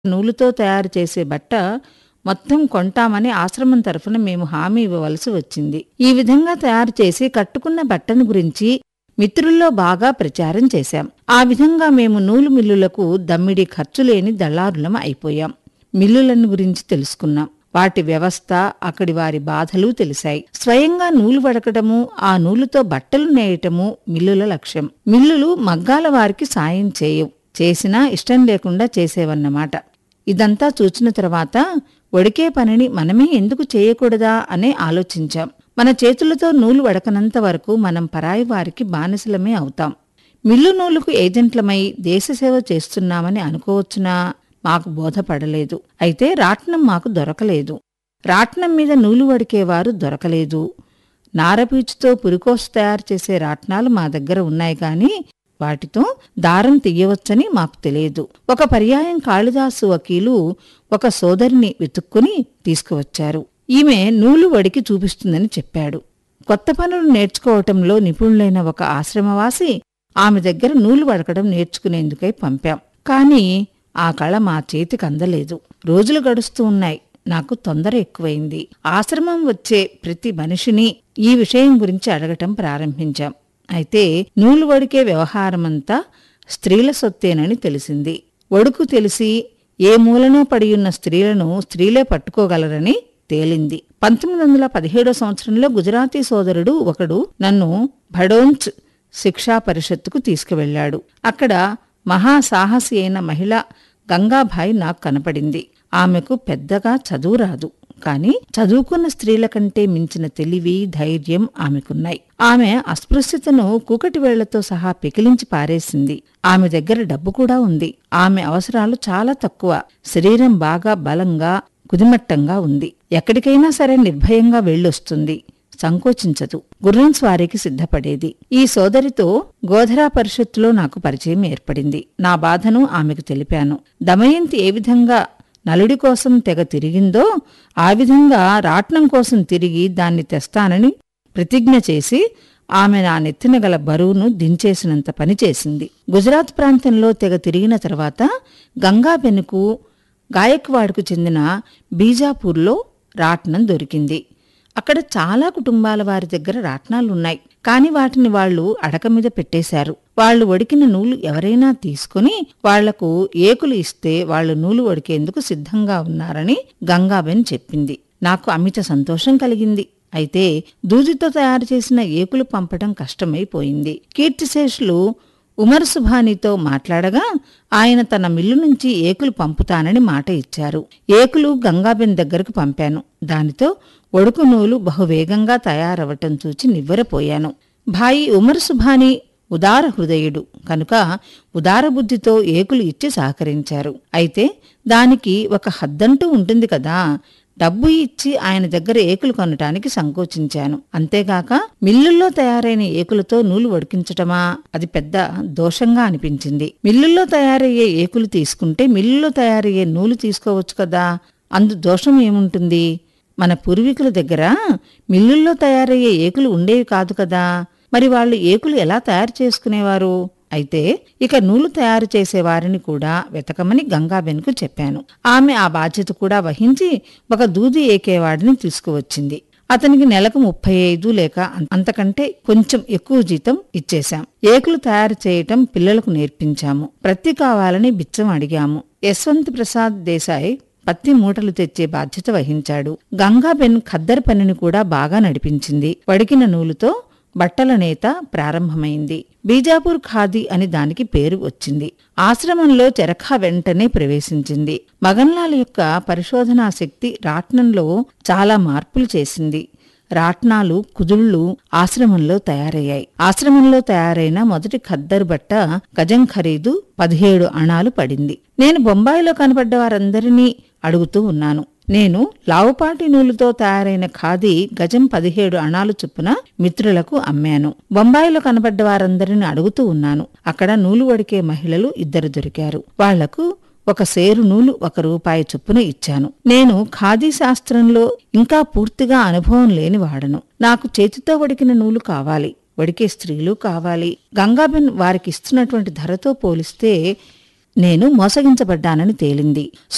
నూలుతో తయారు చేసే బట్ట మొత్తం కొంటామని ఆశ్రమం తరఫున మేము హామీ ఇవ్వవలసి వచ్చింది ఈ విధంగా తయారు చేసి కట్టుకున్న బట్టను గురించి మిత్రుల్లో బాగా ప్రచారం చేశాం ఆ విధంగా మేము నూలు మిల్లులకు దమ్మిడి ఖర్చు లేని దళారులం అయిపోయాం మిల్లులను గురించి తెలుసుకున్నాం వాటి వ్యవస్థ అక్కడి వారి బాధలు తెలిసాయి స్వయంగా నూలు వడకటము ఆ నూలుతో బట్టలు నేయటము మిల్లుల లక్ష్యం మిల్లులు మగ్గాల వారికి సాయం చేయవు చేసినా ఇష్టం లేకుండా చేసేవన్నమాట ఇదంతా చూచిన తర్వాత వడికే పనిని మనమే ఎందుకు చేయకూడదా అనే ఆలోచించాం మన చేతులతో నూలు వడకనంత వరకు మనం పరాయి వారికి బానిసలమే అవుతాం మిల్లు నూలుకు ఏజెంట్లమై దేశసేవ చేస్తున్నామని అనుకోవచ్చునా మాకు బోధపడలేదు అయితే రాట్నం మాకు దొరకలేదు రాట్నం మీద నూలు వడికేవారు దొరకలేదు నారపీచుతో పురికోసు తయారు చేసే రాట్నాలు మా దగ్గర ఉన్నాయి గాని వాటితో దారం తీయవచ్చని మాకు తెలియదు ఒక పర్యాయం కాళిదాసు వకీలు ఒక సోదరిని వెతుక్కుని తీసుకువచ్చారు ఈమె నూలు వడికి చూపిస్తుందని చెప్పాడు కొత్త పనులు నేర్చుకోవటంలో నిపుణులైన ఒక ఆశ్రమవాసి ఆమె దగ్గర నూలు వడకడం నేర్చుకునేందుకై పంపాం కాని ఆ కళ మా చేతికి అందలేదు రోజులు గడుస్తూ ఉన్నాయి నాకు తొందర ఎక్కువైంది ఆశ్రమం వచ్చే ప్రతి మనిషిని ఈ విషయం గురించి అడగటం ప్రారంభించాం అయితే నూలు వడికే వ్యవహారమంతా స్త్రీల సొత్తేనని తెలిసింది ఒడుకు తెలిసి ఏ మూలనో పడియున్న స్త్రీలను స్త్రీలే పట్టుకోగలరని తేలింది పంతొమ్మిది వందల పదిహేడో సంవత్సరంలో గుజరాతీ సోదరుడు ఒకడు నన్ను భడోంచ్ శిక్షా పరిషత్తుకు తీసుకువెళ్లాడు అక్కడ మహాసాహసి అయిన మహిళ గంగాభాయ్ నాకు కనపడింది ఆమెకు పెద్దగా చదువు రాదు కాని చదువుకున్న స్త్రీల కంటే మించిన తెలివి ధైర్యం ఆమెకున్నాయి ఆమె అస్పృశ్యతను కూకటి వేళ్లతో సహా పెకిలించి పారేసింది ఆమె దగ్గర డబ్బు కూడా ఉంది ఆమె అవసరాలు చాలా తక్కువ శరీరం బాగా బలంగా కుదిమట్టంగా ఉంది ఎక్కడికైనా సరే నిర్భయంగా వెళ్ళొస్తుంది సంకోచించదు గుర్రం స్వారీకి సిద్ధపడేది ఈ సోదరితో గోధరా పరిషత్తులో నాకు పరిచయం ఏర్పడింది నా బాధను ఆమెకు తెలిపాను దమయంతి ఏ విధంగా నలుడి కోసం తెగ తిరిగిందో ఆ విధంగా రాట్నం కోసం తిరిగి దాన్ని తెస్తానని ప్రతిజ్ఞ చేసి ఆమె నా నెత్తిన గల బరువును దించేసినంత పని చేసింది గుజరాత్ ప్రాంతంలో తెగ తిరిగిన తర్వాత గంగాబెనుకు గాయక్వాడ్కు చెందిన బీజాపూర్లో రాట్నం దొరికింది అక్కడ చాలా కుటుంబాల వారి దగ్గర రాట్నాలున్నాయి కాని వాటిని వాళ్లు అడక మీద పెట్టేశారు వాళ్లు వడికిన నూలు ఎవరైనా తీసుకుని వాళ్లకు ఏకులు ఇస్తే వాళ్లు నూలు వడికేందుకు సిద్ధంగా ఉన్నారని గంగాబెన్ చెప్పింది నాకు అమిత సంతోషం కలిగింది అయితే దూదితో తయారు చేసిన ఏకులు పంపటం కష్టమైపోయింది కీర్తిశేషులు ఉమర్ సుభానీతో మాట్లాడగా ఆయన తన మిల్లు నుంచి ఏకులు పంపుతానని మాట ఇచ్చారు ఏకులు గంగాబెన్ దగ్గరకు పంపాను దానితో ఒడుకు నూలు బహువేగంగా తయారవటం చూచి నివ్వెరపోయాను భాయి ఉమర్ సుభాని ఉదార హృదయుడు కనుక ఉదార బుద్ధితో ఏకులు ఇచ్చి సహకరించారు అయితే దానికి ఒక హద్దంటూ ఉంటుంది కదా డబ్బు ఇచ్చి ఆయన దగ్గర ఏకులు కొనటానికి సంకోచించాను అంతేగాక మిల్లుల్లో తయారైన ఏకులతో నూలు వడికించటమా అది పెద్ద దోషంగా అనిపించింది మిల్లుల్లో తయారయ్యే ఏకులు తీసుకుంటే మిల్లుల్లో తయారయ్యే నూలు తీసుకోవచ్చు కదా అందు దోషం ఏముంటుంది మన పూర్వీకుల దగ్గర మిల్లుల్లో తయారయ్యే ఏకులు ఉండేవి కాదు కదా మరి వాళ్ళు ఏకులు ఎలా తయారు చేసుకునేవారు అయితే ఇక నూలు తయారు చేసే వారిని కూడా వెతకమని గంగాబెన్కు చెప్పాను ఆమె ఆ బాధ్యత కూడా వహించి ఒక దూది ఏకేవాడిని తీసుకువచ్చింది అతనికి నెలకు ముప్పై ఐదు లేక అంతకంటే కొంచెం ఎక్కువ జీతం ఇచ్చేశాం ఏకులు తయారు చేయటం పిల్లలకు నేర్పించాము ప్రతి కావాలని బిచ్చం అడిగాము యశ్వంత్ ప్రసాద్ దేశాయ్ పత్తి మూటలు తెచ్చే బాధ్యత వహించాడు గంగాబెన్ ఖద్దర్ పనిని కూడా బాగా నడిపించింది వడికిన నూలుతో బట్టల నేత ప్రారంభమైంది బీజాపూర్ ఖాదీ అని దానికి పేరు వచ్చింది ఆశ్రమంలో చెరఖా వెంటనే ప్రవేశించింది మగన్లాల్ యొక్క పరిశోధనా శక్తి రాట్నంలో చాలా మార్పులు చేసింది రాట్నాలు కుదుళ్లు ఆశ్రమంలో తయారయ్యాయి ఆశ్రమంలో తయారైన మొదటి ఖద్దరు బట్ట గజం ఖరీదు పదిహేడు అణాలు పడింది నేను బొంబాయిలో కనపడ్డ వారందరినీ అడుగుతూ ఉన్నాను నేను లావుపాటి నూలుతో తయారైన ఖాదీ గజం పదిహేడు అణాలు చొప్పున మిత్రులకు అమ్మాను బొంబాయిలో కనబడ్డ వారందరిని అడుగుతూ ఉన్నాను అక్కడ నూలు వడికే మహిళలు ఇద్దరు దొరికారు వాళ్లకు ఒక సేరు నూలు ఒక రూపాయి చొప్పున ఇచ్చాను నేను ఖాదీ శాస్త్రంలో ఇంకా పూర్తిగా అనుభవం లేని వాడను నాకు చేతితో వడికిన నూలు కావాలి వడికే స్త్రీలు కావాలి గంగాబెన్ వారికిస్తున్నటువంటి ధరతో పోలిస్తే నేను మోసగించబడ్డానని తేలింది